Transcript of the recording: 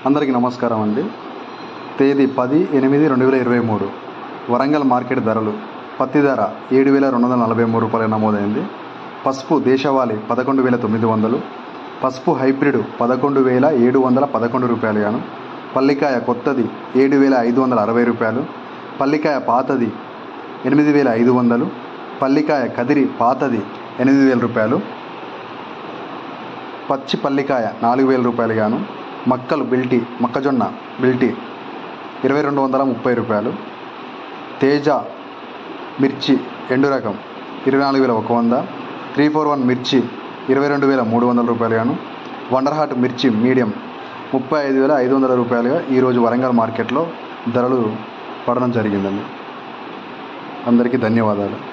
అందరికీ నమస్కారం అండి తేదీ పది ఎనిమిది రెండు వేల ఇరవై మూడు వరంగల్ మార్కెట్ ధరలు పత్తి ధర ఏడు వేల రెండు వందల నలభై మూడు రూపాయలు నమోదైంది పసుపు దేశవాళీ పదకొండు వేల తొమ్మిది వందలు పసుపు హైబ్రిడ్ పదకొండు వేల ఏడు వందల పదకొండు రూపాయలు గాను పల్లికాయ కొత్తది ఏడు వేల ఐదు వందల అరవై రూపాయలు పల్లికాయ పాతది ఎనిమిది వేల ఐదు వందలు పల్లికాయ కదిరి పాతది ఎనిమిది వేల రూపాయలు పచ్చి పల్లికాయ నాలుగు వేల రూపాయలు గాను మక్కలు బిల్టీ మొక్కజొన్న బిల్టీ ఇరవై రెండు వందల ముప్పై రూపాయలు తేజ మిర్చి ఎండు రకం ఇరవై నాలుగు వేల ఒక వంద త్రీ ఫోర్ వన్ మిర్చి ఇరవై రెండు వేల మూడు వందల రూపాయలు గాను వండర్ హార్ట్ మిర్చి మీడియం ముప్పై ఐదు వేల ఐదు వందల రూపాయలుగా ఈరోజు వరంగల్ మార్కెట్లో ధరలు పడడం జరిగిందండి అందరికీ ధన్యవాదాలు